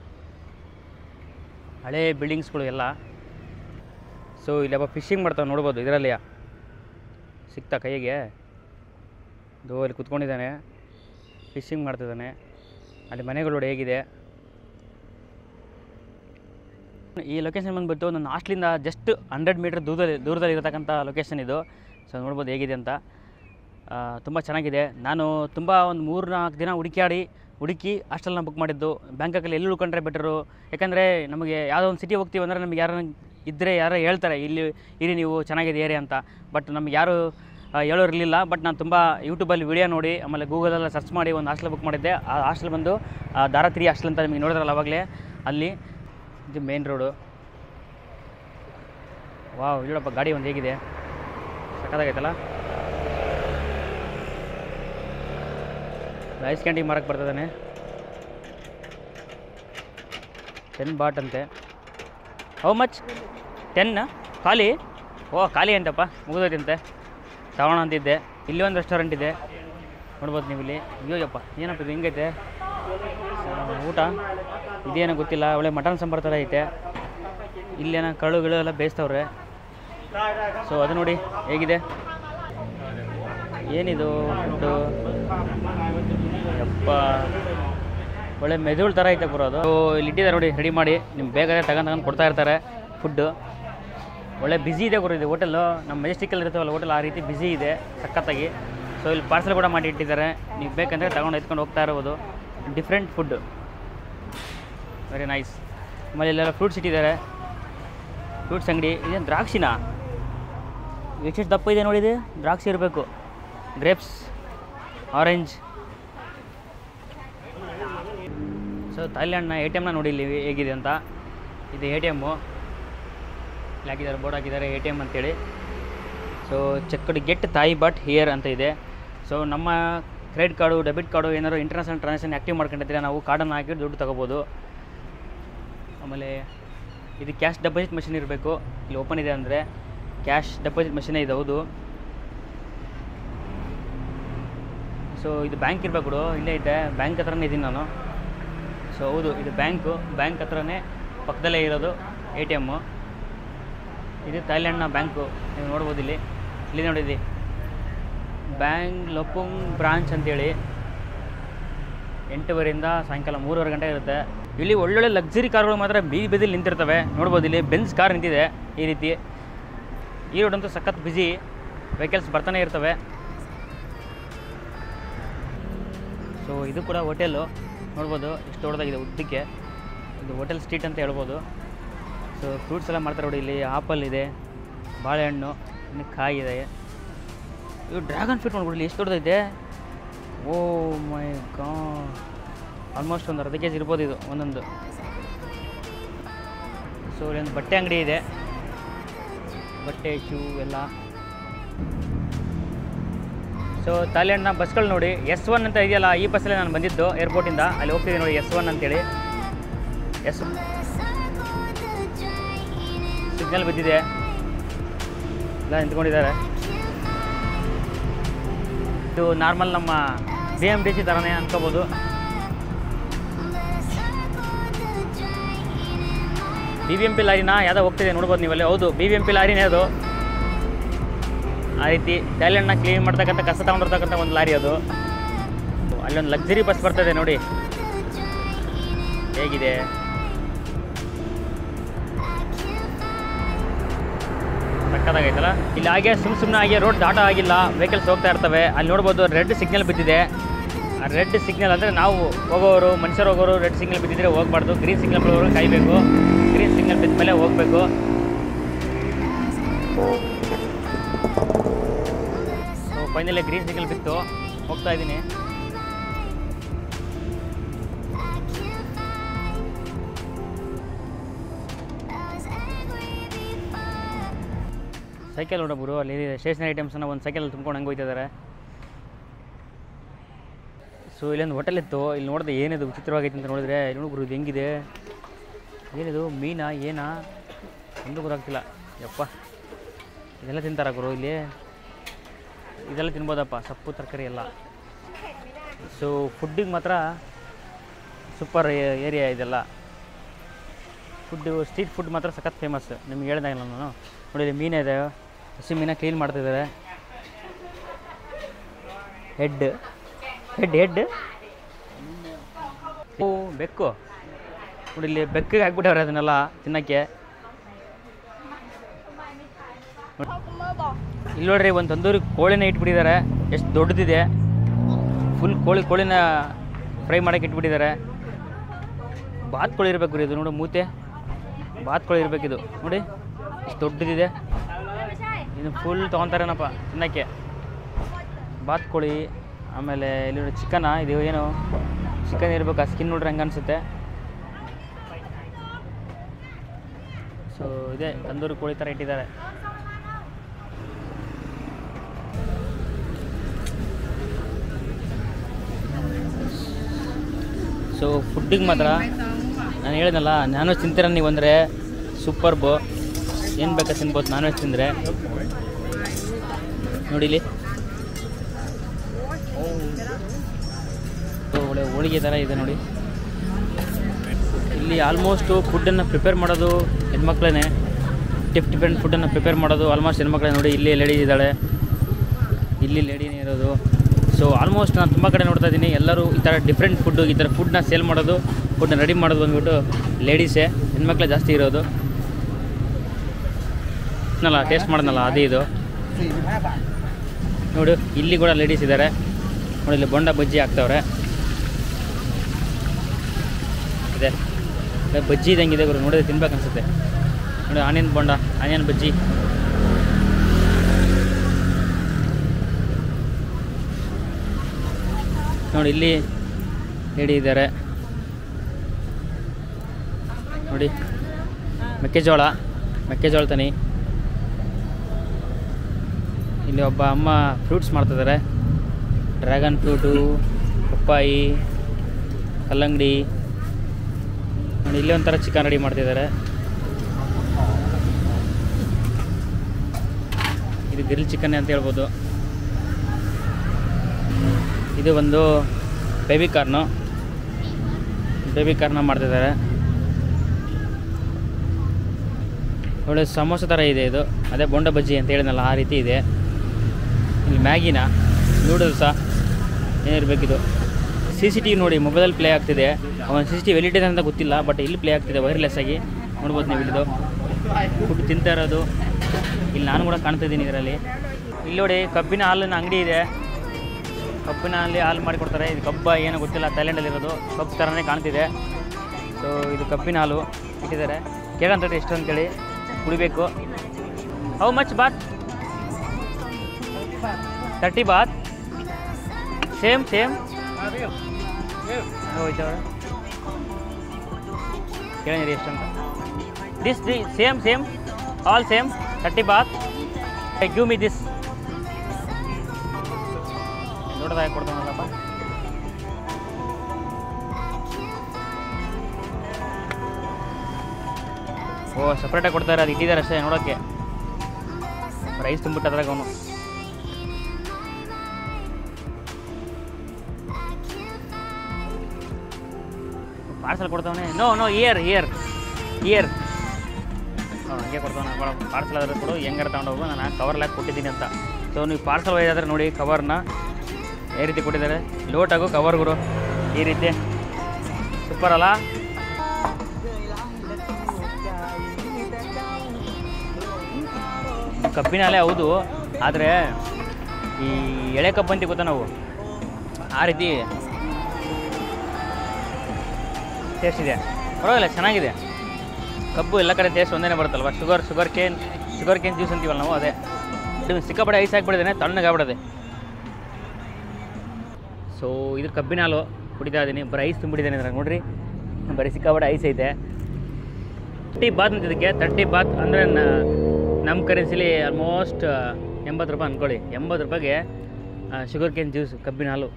ಹಳೇ ಬಿಲ್ಡಿಂಗ್ಸ್ಗಳು ಎಲ್ಲ ಸೊ ಇಲ್ಲೊಬ್ಬ ಫಿಶಿಂಗ್ ಮಾಡ್ತಾವೆ ನೋಡ್ಬೋದು ಇದರಲ್ಲಿ ಸಿಗ್ತಾ ಕೈಗೆ ದೋ ಇಲ್ಲಿ ಕುತ್ಕೊಂಡಿದ್ದಾನೆ ಫಿಶಿಂಗ್ ಮಾಡ್ತಿದ್ದಾನೆ ಅಲ್ಲಿ ಮನೆಗಳು ನೋಡಿ ಹೇಗಿದೆ ಈ ಲೊಕೇಶನ್ ಬಂದುಬಿಟ್ಟು ನನ್ನ ಹಾಸ್ಟ್ಲಿಂದ ಜಸ್ಟ್ ಹಂಡ್ರೆಡ್ ಮೀಟ್ರ್ ದೂರದಲ್ಲಿ ದೂರದಲ್ಲಿ ಇರತಕ್ಕಂಥ ಲೊಕೇಶನ್ ಇದು ಸೊ ನೋಡ್ಬೋದು ಹೇಗಿದೆ ಅಂತ ತುಂಬ ಚೆನ್ನಾಗಿದೆ ನಾನು ತುಂಬ ಒಂದು ಮೂರು ನಾಲ್ಕು ದಿನ ಹುಡುಕ್ಯಾಡಿ ಹುಡುಕಿ ಹಾಸ್ಟೆಲ್ನ ಬುಕ್ ಮಾಡಿದ್ದು ಬ್ಯಾಂಕಾಕಲ್ಲಿ ಎಲ್ಲಿ ಉಳ್ಕೊಂಡ್ರೆ ಬೆಟರು ಯಾಕಂದರೆ ನಮಗೆ ಯಾವುದೋ ಒಂದು ಸಿಟಿ ಹೋಗ್ತೀವಿ ಅಂದರೆ ನಮಗೆ ಯಾರು ಇದ್ದರೆ ಯಾರೋ ಹೇಳ್ತಾರೆ ಇಲ್ಲಿ ಇರಿ ನೀವು ಚೆನ್ನಾಗಿದೆ ಏರಿಯಾ ಅಂತ ಬಟ್ ನಮ್ಗೆ ಯಾರು ಆ, ಹೇಳೋರು ಇರಲಿಲ್ಲ ಬಟ್ ನಾನು ತುಂಬ ಯೂಟ್ಯೂಬಲ್ಲಿ ವಿಡಿಯೋ ನೋಡಿ ಆಮೇಲೆ ಗೂಗಲೆಲ್ಲ ಸರ್ಚ್ ಮಾಡಿ ಒಂದು ಹಾಸ್ಟೆಲ್ ಬುಕ್ ಮಾಡಿದ್ದೆ ಆ ಹಾಸ್ಟೆಲ್ ಬಂದು ಆ, ಧಾರಾತ್ರಿ ಹಾಸ್ಟೆಲ್ ಅಂತ ನಿಮಗೆ ನೋಡಿದ್ರಲ್ಲ ಅವಾಗಲೇ ಅಲ್ಲಿ ಇದು ಮೇನ್ ರೋಡು ವಾವ್ ಇಲ್ಲಪ್ಪ ಗಾಡಿ ಒಂದು ಹೇಗಿದೆ ಸಕ್ಕತ್ತಾಗೈತಲ್ಲ ಐಸ್ ಕ್ಯಾಂಡಿ ಮಾರಕ್ಕೆ ಬರ್ತದಾನೆ ಟೆನ್ ಬಾಟ್ ಅಂತೆ ಹೌ ಮಚ್ ಟೆನ್ ಖಾಲಿ ಓ ಖಾಲಿ ಅಂತಪ್ಪ ಮುಗಿದೋಯ್ತಂತೆ ತಗೋಣ ಅಂತಿದ್ದೆ ಇಲ್ಲಿ ಒಂದು ರೆಸ್ಟೋರೆಂಟ್ ಇದೆ ನೋಡ್ಬೋದು ನೀವು ಇಲ್ಲಿ ಅಯ್ಯೋಯಪ್ಪ ಏನಪ್ಪ ಇದು ಹೆಂಗೈತೆ ಸ- ಊಟ ಇದೇನೋ ಗೊತ್ತಿಲ್ಲ ಒಳ್ಳೆ ಮಟನ್ ಸಾಂಬಾರು ಥರ ಐತೆ ಇಲ್ಲೇನೋ ಕಳು ಗಿಳು ಎಲ್ಲ ಬೇಯಿಸ್ತವ್ರೆ ಸೊ ಅದು ನೋಡಿ ಹೇಗಿದೆ ಏನಿದು ಫುಡ್ಡು ಯಪ್ಪ ಒಳ್ಳೆ ಮೆದುಳು ಥರ ಐತೆ ಬರೋದು ಸೊ ಇಲ್ಲಿ ಇಟ್ಟಿದ್ದಾರೆ ನೋಡಿ ರೆಡಿ ಮಾಡಿ ನಿಮ್ಗೆ ಬೇಕಾದ್ರೆ ತಗೊಂಡು ತಗೊಂಡು ಕೊಡ್ತಾ ಇರ್ತಾರೆ ಫುಡ್ಡು ಒಳ್ಳೆ ಬ್ಯುಸಿ ಇದೆ ಗುರು ಇದು ಹೋಟೆಲ್ಲು ನಮ್ಮ ಮೆಜೆಸ್ಟಿಕಲ್ಲಿ ಇರ್ತಾವಲ್ಲ ಹೋಟೆಲ್ ಆ ರೀತಿ ಬ್ಯುಸಿ ಇದೆ ಸಖತ್ತಾಗಿ ಸೊ ಇಲ್ಲಿ ಪಾರ್ಸಲ್ ಕೂಡ ಮಾಡಿ ಇಟ್ಟಿದ್ದಾರೆ ನೀವು ಬೇಕಂದರೆ ತಗೊಂಡು ಎತ್ಕೊಂಡು ಹೋಗ್ತಾ ಇರ್ಬೋದು ಡಿಫ್ರೆಂಟ್ ಫುಡ್ ವೆರಿ ನೈಸ್ ಆಮೇಲೆ ಇಲ್ಲೆಲ್ಲ ಫ್ರೂಟ್ಸ್ ಇಟ್ಟಿದ್ದಾರೆ ಫ್ರೂಟ್ಸ್ ಅಂಗಡಿ ಇದೇನು ದ್ರಾಕ್ಷಿನಾ ಎಷ್ಟು ದಪ್ಪ ಇದೆ ನೋಡಿದೆ ದ್ರಾಕ್ಷಿ ಇರಬೇಕು ಗ್ರೇಪ್ಸ್ ಆರೆಂಜ್ ಸೊ ಥೈಲ್ಯಾಂಡ್ನ ಎ ಟಿ ಎಮ್ನ ನೋಡಿ ಇಲ್ಲಿ ಹೇಗಿದೆ ಅಂತ ಇದು ಎ ಟಿ ಎಮ್ಮು ಇಲ್ಲಿ ಹಾಕಿದ್ದಾರೆ ಬೋರ್ಡ್ ಹಾಕಿದ್ದಾರೆ ಎ ಟಿ ಎಮ್ ಅಂತೇಳಿ so checked get Thai but here ಅಂತ ಇದೆ ಸೊ ನಮ್ಮ ಕ್ರೆಡಿಟ್ ಕಾರ್ಡು ಡೆಬಿಟ್ ಕಾರ್ಡು ಏನಾದ್ರು ಇಂಟರ್ನ್ಯಾಷನಲ್ ಟ್ರಾನ್ಸಾಕ್ಷನ್ ಆ್ಯಕ್ಟಿವ್ ಮಾಡ್ಕೊಂಡಿದ್ರೆ ನಾವು ಕಾರ್ಡನ್ನು ಹಾಕಿ ದುಡ್ಡು ತೊಗೋಬೋದು ಆಮೇಲೆ ಇದು ಕ್ಯಾಶ್ ಡೆಪಾಸಿಟ್ ಮಷಿನ್ ಇರಬೇಕು ಇಲ್ಲಿ ಓಪನ್ ಇದೆ ಅಂದರೆ ಕ್ಯಾಶ್ ಡೆಪಾಸಿಟ್ ಮಷಿನೇ ಇದೆ ಹೌದು ಸೊ ಇದು ಬ್ಯಾಂಕ್ ಇರಬೇಕು ಬಿಡು ಇಲ್ಲೇ ಐತೆ ಬ್ಯಾಂಕ್ ಹತ್ರನೇ ಇದ್ದೀನಿ ನಾನು ಸೊ ಹೌದು ಇದು ಬ್ಯಾಂಕು ಬ್ಯಾಂಕ್ ಹತ್ರನೇ ಪಕ್ಕದಲ್ಲೇ ಇರೋದು ಎ ಟಿ ಎಮ್ಮು ಇದು ಥೈಲ್ಯಾಂಡ್ನ ಬ್ಯಾಂಕು ನೀವು ನೋಡ್ಬೋದು ಇಲ್ಲಿ ಇಲ್ಲಿ ನೋಡಿದ್ರಿ ಬ್ಯಾಂಕ್ ಲೊಪುಂಗ್ ಬ್ರಾಂಚ್ ಅಂತೇಳಿ ಎಂಟುವರೆಯಿಂದ ಸಾಯಂಕಾಲ ಮೂರುವರೆ ಗಂಟೆ ಇರುತ್ತೆ ಇಲ್ಲಿ ಒಳ್ಳೊಳ್ಳೆ ಲಕ್ಸುರಿ ಕಾರ್ಗಳು ಮಾತ್ರ ಬೀದಿ ಬೀದಿಲಿ ನಿಂತಿರ್ತವೆ ನೋಡ್ಬೋದು ಇಲ್ಲಿ ಬೆನ್ಸ್ ಕಾರ್ ನಿಂತಿದೆ ಈ ರೀತಿ ಈ ರೋಡ್ ಅಂತೂ ಸಖತ್ ಬ್ಯುಸಿ ವೆಹಿಕಲ್ಸ್ ಬರ್ತಾನೆ ಇರ್ತವೆ ಸೊ ಇದು ಕೂಡ ಹೋಟೆಲ್ಲು ನೋಡ್ಬೋದು ಎಷ್ಟು ದೊಡ್ಡದಾಗಿದೆ ಉದ್ದಕ್ಕೆ ಇದು ಹೋಟೆಲ್ ಸ್ಟ್ರೀಟ್ ಅಂತ ಹೇಳ್ಬೋದು ಸೊ ಫ್ರೂಟ್ಸ್ ಎಲ್ಲ ಮಾಡ್ತಾರೆ ನೋಡಿ ಇಲ್ಲಿ ಆಪಲ್ ಇದೆ ಬಾಳೆಹಣ್ಣು ಇನ್ನು ಕಾಯಿ ಇದೆ ಇವು ಡ್ರ್ಯಾಗನ್ ಫ್ರೂಟ್ ನೋಡ್ಬಿಡಿ ಎಷ್ಟು ದೊಡ್ಡದೈತೆ ಓ ಮೈ ಗಾ ಆಲ್ಮೋಸ್ಟ್ ಒಂದು ಅರ್ಧ ಕೆ ಜಿ ಇರ್ಬೋದು ಇದು ಒಂದೊಂದು ಸೊ ಇಲ್ಲೊಂದು ಬಟ್ಟೆ ಅಂಗಡಿ ಇದೆ ಬಟ್ಟೆ ಶೂ ಎಲ್ಲ ಸೊ ಥಾಯ್ಲೆಂಡ್ನ ಬಸ್ಗಳು ನೋಡಿ ಎಸ್ ಒನ್ ಅಂತ ಇದೆಯಲ್ಲ ಈ ಬಸ್ಸಲ್ಲೇ ನಾನು ಬಂದಿದ್ದು ಏರ್ಪೋರ್ಟಿಂದ ಅಲ್ಲಿ ಹೋಗ್ತಿದ್ದೀನಿ ನೋಡಿ ಎಸ್ ಒನ್ ಅಂತೇಳಿ ಎಸ್ ಸಿಗ್ನಲ್ ಬಿದ್ದಿದೆ ಎಲ್ಲ ನಿಂತ್ಕೊಂಡಿದ್ದಾರೆ ಇದು ನಾರ್ಮಲ್ ನಮ್ಮ ಬಿ ಎಮ್ ಟಿ ಸಿ ಥರನೇ ಅನ್ಕೋಬೋದು ಬಿ ಬಿ ಎಂ ಪಿ ಲಾರಿನ ಯಾವುದೋ ಹೋಗ್ತಿದೆ ನೋಡ್ಬೋದು ನೀವಲ್ಲಿ ಹೌದು ಬಿ ಬಿ ಎಂ ಪಿ ಲಾರಿನೇ ಅದು ಆ ರೀತಿ ಥೈಲ್ಯಾಂಡ್ನ ಕ್ಲೀನ್ ಮಾಡ್ತಕ್ಕಂಥ ಕಸ ತಗೊಂಡಿರ್ತಕ್ಕಂಥ ಒಂದು ಲಾರಿ ಅದು ಅಲ್ಲೊಂದು ಲಕ್ಸರಿ ಬಸ್ ಬರ್ತದೆ ನೋಡಿ ಹೇಗಿದೆ ಸಕ್ಕತ್ತಾಗೈತಲ್ಲ ಇಲ್ಲಿ ಹಾಗೆ ಸುಮ್ಮ ಸುಮ್ಮನೆ ಹಾಗೆ ರೋಡ್ ದಾಟ ಆಗಿಲ್ಲ ವೆಹಿಕಲ್ಸ್ ಹೋಗ್ತಾ ಇರ್ತವೆ ಅಲ್ಲಿ ನೋಡ್ಬೋದು ರೆಡ್ ಸಿಗ್ನಲ್ ಬಿದ್ದಿದೆ ಆ ರೆಡ್ ಸಿಗ್ನಲ್ ಅಂದರೆ ನಾವು ಹೋಗೋರು ಮನುಷ್ಯರು ಹೋಗೋರು ರೆಡ್ ಸಿಗ್ನಲ್ ಬಿದ್ದಿದ್ರೆ ಹೋಗ್ಬಾರ್ದು ಗ್ರೀನ್ ಸಿಗ್ನಲ್ ಬರೋರು ಕಾಯಬೇಕು ಗ್ರೀನ್ ಸಿಗ್ನಲ್ ಬಿದ್ದ ಮೇಲೆ ಹೋಗಬೇಕು ಸೊ ಫೈನಲಿ ಗ್ರೀನ್ ಸಿಗ್ನಲ್ ಬಿತ್ತು ಹೋಗ್ತಾ ಇದ್ದೀನಿ ಸೈಕಲ್ ನೋಡೊಬ್ಬರು ಅಲ್ಲಿ ಸ್ಟೇಷನರಿ ಐಟಮ್ಸನ್ನು ಒಂದು ಸೈಕಲ್ ತುಂಬ್ಕೊಂಡು ಹಂಗೆ ಹೋಗ್ತಿದ್ದಾರೆ ಸೊ ಇಲ್ಲೊಂದು ಹೋಟೆಲ್ ಇತ್ತು ಇಲ್ಲಿ ನೋಡಿದೆ ಏನಿದು ವಿಚಿತ್ರವಾಗೈತೆ ಅಂತ ನೋಡಿದ್ರೆ ಇಲ್ಲಿ ನೋಡು ಗುರು ಇದು ಹೆಂಗಿದೆ ಏನಿದು ಮೀನಾ ಏನಾ ಒಂದು ಗೊತ್ತಾಗ್ತಿಲ್ಲ ಯಪ್ಪ ಇದೆಲ್ಲ ತಿಂತಾರ ಗುರು ಇಲ್ಲಿ ಇದೆಲ್ಲ ತಿನ್ಬೋದಪ್ಪ ಸೊಪ್ಪು ತರಕಾರಿ ಎಲ್ಲ ಸೊ ಫುಡ್ಡಿಗೆ ಮಾತ್ರ ಸೂಪರ್ ಏರಿಯಾ ಇದೆಲ್ಲ ಫುಡ್ಡು ಸ್ಟ್ರೀಟ್ ಫುಡ್ ಮಾತ್ರ ಸಖತ್ ಫೇಮಸ್ ನಿಮ್ಗೆ ಹೇಳ್ದಾಗಿಲ್ಲ ನಾನು ನೋಡಿ ಇಲ್ಲಿ ಮೀನಿದೆ ಹಸಿ ಮೀನ ಕ್ಲೀನ್ ಮಾಡ್ತಿದ್ದಾರೆ ಹೆಡ್ ಹೆಡ್ ಹೆಡ್ ಓ ಬೆಕ್ಕು ನೋಡಿ ಇಲ್ಲಿ ಬೆಕ್ಕಿಗೆ ಹಾಕ್ಬಿಟ್ಟವ್ರೆ ಅದನ್ನೆಲ್ಲ ತಿನ್ನೋಕ್ಕೆ ಇಲ್ಲಿ ನೋಡ್ರಿ ಒಂದು ತಂದೂರಿ ಕೋಳಿನ ಇಟ್ಬಿಟ್ಟಿದ್ದಾರೆ ಎಷ್ಟು ದೊಡ್ಡದಿದೆ ಫುಲ್ ಕೋಳಿ ಕೋಳಿನ ಫ್ರೈ ಮಾಡೋಕೆ ಇಟ್ಬಿಟ್ಟಿದ್ದಾರೆ ಬಾತ್ ಕೋಳಿ ಇರಬೇಕು ರೀ ಇದು ನೋಡು ಮೂತೆ ಬಾತ್ ಕೋಳಿ ಇರಬೇಕಿದು ನೋಡಿ ಎಷ್ಟು ದೊಡ್ಡದಿದೆ ಇದು ಫುಲ್ ತೊಗೊತಾರೇನಪ್ಪ ತಿನ್ನೋಕ್ಕೆ ಬಾತ್ ಕೋಳಿ ಆಮೇಲೆ ಇಲ್ಲಿ ನೋಡಿ ಚಿಕನ ಇದು ಏನು ಚಿಕನ್ ಇರ್ಬೇಕು ಆ ಸ್ಕಿನ್ ನೋಡ್ರಿ ಹಂಗೆ ಅನಿಸುತ್ತೆ ಸೊ ಇದೆ ತಂದೂರಿ ಕೋಳಿ ಥರ ಇಟ್ಟಿದ್ದಾರೆ ಸೊ ಫುಡ್ಡಿಗೆ ಮಾತ್ರ ನಾನು ಹೇಳಿದ್ನಲ್ಲ ನಾನ್ ವೆಜ್ ತಿಂತೀರ ನೀವು ಅಂದರೆ ಸೂಪರ್ಬು ಏನು ಬೇಕಾ ತಿನ್ಬೋದು ನಾನ್ ವೆಜ್ ತಿಂದರೆ ನೋಡಿ ಇಲ್ಲಿ ಸೊ ಒಳ್ಳೆ ಹೋಳಿಗೆ ಥರ ಇದೆ ನೋಡಿ ಇಲ್ಲಿ ಆಲ್ಮೋಸ್ಟು ಫುಡ್ಡನ್ನು ಪ್ರಿಪೇರ್ ಮಾಡೋದು ಹೆಣ್ಮಕ್ಳೇ ಡಿಫ್ ಡಿಫ್ರೆಂಟ್ ಫುಡ್ಡನ್ನು ಪ್ರಿಪೇರ್ ಮಾಡೋದು ಆಲ್ಮೋಸ್ಟ್ ಹೆಣ್ಮಕ್ಳೇ ನೋಡಿ ಇಲ್ಲಿ ಲೇಡಿ ಇದ್ದಾಳೆ ಇಲ್ಲಿ ಲೇಡಿನೇ ಇರೋದು ಸೊ ಆಲ್ಮೋಸ್ಟ್ ನಾನು ತುಂಬ ಕಡೆ ನೋಡ್ತಾ ಇದ್ದೀನಿ ಎಲ್ಲರೂ ಈ ಥರ ಡಿಫ್ರೆಂಟ್ ಫುಡ್ಡು ಈ ಥರ ಫುಡ್ನ ಸೇಲ್ ಮಾಡೋದು ಫುಡ್ನ ರೆಡಿ ಮಾಡೋದು ಬಂದ್ಬಿಟ್ಟು ಲೇಡೀಸೇ ಹೆಣ್ಮಕ್ಳೇ ಜಾಸ್ತಿ ಇರೋದು ನಲ್ಲ ಟೇಸ್ಟ್ ಮಾಡಿದ್ನಲ್ಲ ಅದೇ ಇದು ನೋಡು ಇಲ್ಲಿ ಕೂಡ ಲೇಡೀಸ್ ಇದ್ದಾರೆ ನೋಡಿ ಇಲ್ಲಿ ಬೊಂಡ ಬಜ್ಜಿ ಹಾಕ್ತವ್ರೆ ಇದೆ ಇದೆ ಬಜ್ಜಿ ಇದ್ದಂಗಿದೆ ಗುರು ನೋಡಿದ್ರೆ ತಿನ್ಬೇಕು ಅನ್ಸುತ್ತೆ ನೋಡಿ ಆನಿಯನ್ ಬೊಂಡ ಆನಿಯನ್ ಬಜ್ಜಿ ನೋಡಿ ಇಲ್ಲಿ ಲೇಡಿ ಇದ್ದಾರೆ ನೋಡಿ ಮೆಕ್ಕೆಜೋಳ ಮೆಕ್ಕೆಜೋಳ ತನಿ ಇಲ್ಲಿ ಒಬ್ಬ ಅಮ್ಮ ಫ್ರೂಟ್ಸ್ ಮಾಡ್ತಿದ್ದಾರೆ ಡ್ರ್ಯಾಗನ್ ಫ್ರೂಟು ಪಪ್ಪಾಯಿ ಕಲ್ಲಂಗಡಿ ನೋಡಿ ಇಲ್ಲಿ ಒಂಥರ ಚಿಕನ್ ರೆಡಿ ಮಾಡ್ತಿದ್ದಾರೆ ಇದು ಗ್ರಿಲ್ ಚಿಕನ್ ಅಂತ ಹೇಳ್ಬೋದು ಇದು ಒಂದು ಬೇಬಿ ಕಾರ್ನು ಬೇಬಿ ಕಾರ್ನ ಮಾಡ್ತಿದ್ದಾರೆ ಒಳ್ಳೆ ಸಮೋಸ ಥರ ಇದೆ ಇದು ಅದೇ ಬೊಂಡ ಬಜ್ಜಿ ಅಂತ ಹೇಳಿದ್ನಲ್ಲ ಆ ರೀತಿ ಇದೆ ಇಲ್ಲಿ ಮ್ಯಾಗಿನ ನೂಡಲ್ಸಾ ಏನಿರಬೇಕಿದು ಸಿ ಸಿ ಟಿ ವಿ ನೋಡಿ ಮೊಬೈಲಲ್ಲಿ ಪ್ಲೇ ಆಗ್ತಿದೆ ಅವನ ಸಿ ಸಿ ಟಿ ವಿ ಎಲ್ಲಿಟ್ಟಿದೆ ಅಂತ ಗೊತ್ತಿಲ್ಲ ಬಟ್ ಇಲ್ಲಿ ಪ್ಲೇ ಆಗ್ತಿದೆ ವೈರ್ಲೆಸ್ ಆಗಿ ನೋಡ್ಬೋದು ನೀವು ಇಲ್ಲಿದು ಫುಡ್ ತಿಂತಾ ಇರೋದು ಇಲ್ಲಿ ನಾನು ಕೂಡ ಕಾಣ್ತಿದ್ದೀನಿ ಇದರಲ್ಲಿ ಇಲ್ಲಿ ನೋಡಿ ಕಬ್ಬಿನ ಹಾಲಿನ ಅಂಗಡಿ ಇದೆ ಕಬ್ಬಿನ ಹಾಲಿ ಹಾಲು ಮಾಡಿಕೊಡ್ತಾರೆ ಇದು ಕಬ್ಬ ಏನೋ ಗೊತ್ತಿಲ್ಲ ಥೈಲ್ಯಾಂಡಲ್ಲಿರೋದು ಕಬ್ಬು ಥರನೇ ಕಾಣ್ತಿದೆ ಸೊ ಇದು ಕಬ್ಬಿನ ಹಾಲು ಇಟ್ಟಿದ್ದಾರೆ ಕೇಳಂತ ಎಷ್ಟು ಅಂತೇಳಿ ಕುಡಿಬೇಕು how much baht thirty baht same same ಹೋಯ್ತವ್ರೆ ಕೇಳಿದ್ರಿ ಎಷ್ಟು ಅಂತ this the same same all same thirty baht give me this ದೊಡ್ಡದಾಗಿ ಕೊಡ್ತಾನಲ್ಲಪ್ಪ ಓ ಸಪ್ರೇಟಾಗಿ ಕೊಡ್ತಾರೆ ಅದು ಇಟ್ಟಿದ್ದಾರೆ ಅಷ್ಟೇ ನೋಡೋಕ್ಕೆ ರೈಸ್ ತುಂಬಿಟ್ಟು ಅದ್ರಾಗ ಅವನು ಪಾರ್ಸಲ್ ಕೊಡ್ತಾವನೆ ನೋ ನೋ ಇಯರ್ ಇಯರ್ ಇಯರ್ ಹಂಗೆ ಕೊಡ್ತಾವನೆ ಪಾರ್ಸಲ್ ಆದ್ರೆ ಕೊಡು ಹೆಂಗಾರ ತಗೊಂಡು ಹೋಗು ನಾನು ಕವರ್ಲಾಗಿ ಹಾಕಿ ಕೊಟ್ಟಿದ್ದೀನಿ ಅಂತ ಸೊ ನೀವು ಪಾರ್ಸಲ್ ಒಯ್ದಾದ್ರೆ ನೋಡಿ ಕವರ್ನ ಯಾವ ರೀತಿ ಕೊಟ್ಟಿದ್ದಾರೆ ಲೋಟಾಗು ಕವರ್ ಗುರು ಈ ರೀತಿ ಸೂಪರ್ ಅಲ್ಲ ಕಬ್ಬಿನ ಹಾಲೆ ಹೌದು ಆದರೆ ಈ ಎಳೆ ಕಬ್ಬು ಅಂತ ಗೊತ್ತಾ ನಾವು ಆ ರೀತಿ ಟೇಸ್ಟ್ ಇದೆ ಪರವಾಗಿಲ್ಲ ಚೆನ್ನಾಗಿದೆ ಕಬ್ಬು ಎಲ್ಲ ಕಡೆ ಟೇಸ್ಟ್ ಒಂದೇ ಬರುತ್ತಲ್ವ sugar sugar cane sugar cane juice ಅಂತೀವಲ್ಲ ನಾವು ಅದೇ ಇದು ಸಿಕ್ಕಾಪಟ್ಟೆ ಐಸ್ ಹಾಕ್ಬಿಟ್ಟಿದ್ದೇನೆ ತಣ್ಣಗಾಗ್ಬಿಡದೆ ಸೊ ಇದು ಕಬ್ಬಿನ ಹಾಲು ಕುಡಿತಾ ಇದ್ದೀನಿ ಬರೀ ಐಸ್ ತುಂಬಿಟ್ಟಿದ್ದೇನೆ ಇದ್ರಾಗ ನೋಡ್ರಿ ಬರೀ ಸಿಕ್ಕಾಪಟ್ಟೆ ಐಸ್ ಐತೆ ತರ್ಟಿ ಬಾತ್ ಅಂತ ಇದಕ್ಕೆ ತರ್ಟಿ ಬಾತ್ ಅಂದರೆ ನಮ್ಮ ಕರೆನ್ಸಿಲಿ ಆಲ್ಮೋಸ್ಟ್ ಎಂಬತ್ತು ರೂಪಾಯಿ ಅಂದ್ಕೊಳ್ಳಿ ಎಂಬತ್ತು ರೂಪಾಯಿಗೆ ಶುಗರ್ ಕೇನ್ ಜ್ಯೂಸ್ ಕಬ್ಬಿನ ಹಾಲು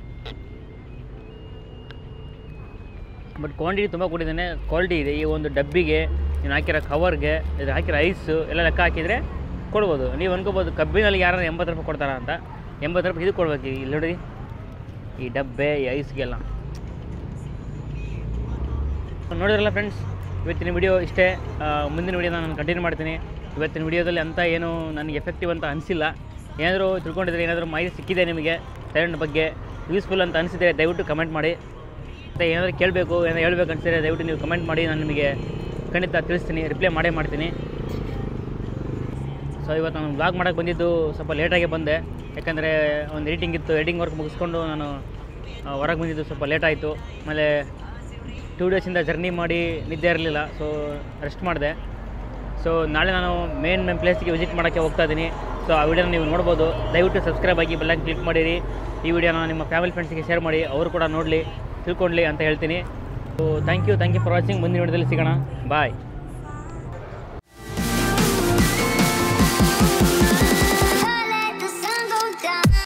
ಬಟ್ ಕ್ವಾಂಟಿಟಿ ತುಂಬ ಕೊಟ್ಟಿದ್ದೇನೆ ಕ್ವಾಲಿಟಿ ಇದೆ ಈ ಒಂದು ಡಬ್ಬಿಗೆ ನೀನು ಹಾಕಿರೋ ಕವರ್ಗೆ ಇದು ಹಾಕಿರೋ ಐಸು ಎಲ್ಲ ಲೆಕ್ಕ ಹಾಕಿದರೆ ಕೊಡ್ಬೋದು ನೀವು ಅನ್ಕೋಬೋದು ಕಬ್ಬಿನಲ್ಲಿ ಯಾರು ಎಂಬತ್ತು ರೂಪಾಯಿ ಕೊಡ್ತಾರ ಅಂತ ಎಂಬತ್ತು ರೂಪಾಯಿ ಇದು ಕೊಡ್ಬೇಕು ಇಲ್ಲಿ ನೋಡಿ ಈ ಡಬ್ಬೆ ಈ ಐಸ್ಗೆಲ್ಲ ನೋಡಿದ್ರಲ್ಲ ಫ್ರೆಂಡ್ಸ್ ಇವತ್ತಿನ ವಿಡಿಯೋ ಇಷ್ಟೇ ಆ, ಮುಂದಿನ ವಿಡಿಯೋನ ನಾನು ಕಂಟಿನ್ಯೂ ಮಾಡ್ತೀನಿ ಇವತ್ತಿನ ವಿಡಿಯೋದಲ್ಲಿ ಅಂತ ಏನು ನನಗೆ ಎಫೆಕ್ಟಿವ್ ಅಂತ ಅನಿಸಿಲ್ಲ ಏನಾದರೂ ತಿಳ್ಕೊಂಡಿದ್ರೆ ಏನಾದರೂ ಮಾಹಿತಿ ಸಿಕ್ಕಿದೆ ನಿಮಗೆ ಥೈರಾಯ್ಡ್ ಬಗ್ಗೆ ಯೂಸ್ಫುಲ್ ಅಂತ ಅನಿಸಿದರೆ ದಯವಿಟ್ಟು ಕಮೆಂಟ್ ಮಾಡಿ ಮತ್ತು ಏನಾದರೂ ಕೇಳಬೇಕು ಏನಾದ್ರು ಹೇಳ್ಬೇಕು ಅನಿಸಿದ್ರೆ ದಯವಿಟ್ಟು ನೀವು ಕಮೆಂಟ್ ಮಾಡಿ ನಾನು ನಿಮಗೆ ಖಂಡಿತ ತಿಳಿಸ್ತೀನಿ ರಿಪ್ಲೈ ಮಾಡೇ ಮಾಡ್ತೀನಿ ಸೊ ಇವತ್ತು ನಾನು ಬ್ಲಾಗ್ ಮಾಡೋಕ್ಕೆ ಬಂದಿದ್ದು ಸ್ವಲ್ಪ ಲೇಟಾಗಿ ಬಂದೆ ಯಾಕಂದರೆ ಒಂದು ಎಡಿಟಿಂಗ್ ಇತ್ತು ಎಡಿಟಿಂಗ್ ವರ್ಕ್ ಮುಗಿಸ್ಕೊಂಡು ನಾನು ಹೊರಗೆ ಬಂದಿದ್ದು ಸ್ವಲ್ಪ ಲೇಟ್ ಆಯಿತು ಆಮೇಲೆ ಟೂ ಡೇಸಿಂದ ಜರ್ನಿ ಮಾಡಿ ನಿದ್ದೆ ಇರಲಿಲ್ಲ ಸೊ ರೆಸ್ಟ್ ಮಾಡಿದೆ ಸೊ ನಾಳೆ ನಾನು ಮೇನ್ ಮೇನ್ ಪ್ಲೇಸ್ಗೆ ವಿಸಿಟ್ ಮಾಡೋಕ್ಕೆ ಹೋಗ್ತಾ ಇದ್ದೀನಿ ಸೊ ಆ ವಿಡಿಯೋನ ನೀವು ನೋಡ್ಬೋದು ದಯವಿಟ್ಟು ಸಬ್ಸ್ಕ್ರೈಬ್ ಆಗಿ ಬೆಲ್ಲಕ್ಕೆ ಕ್ಲಿಕ್ ಮಾಡಿರಿ ಈ ವಿಡಿಯೋನ ನಿಮ್ಮ ಫ್ಯಾಮಿಲಿ ಫ್ರೆಂಡ್ಸ್ಗೆ ಶೇರ್ ಮಾಡಿ ಅವರು ಕೂಡ ನೋಡಲಿ ತಿಳ್ಕೊಳ್ಳಿ ಅಂತ ಹೇಳ್ತೀನಿ so thank you thank you for watching ಮುಂದಿನ ವಿಡಿಯೋದಲ್ಲಿ ಸಿಗೋಣ ಬಾಯ್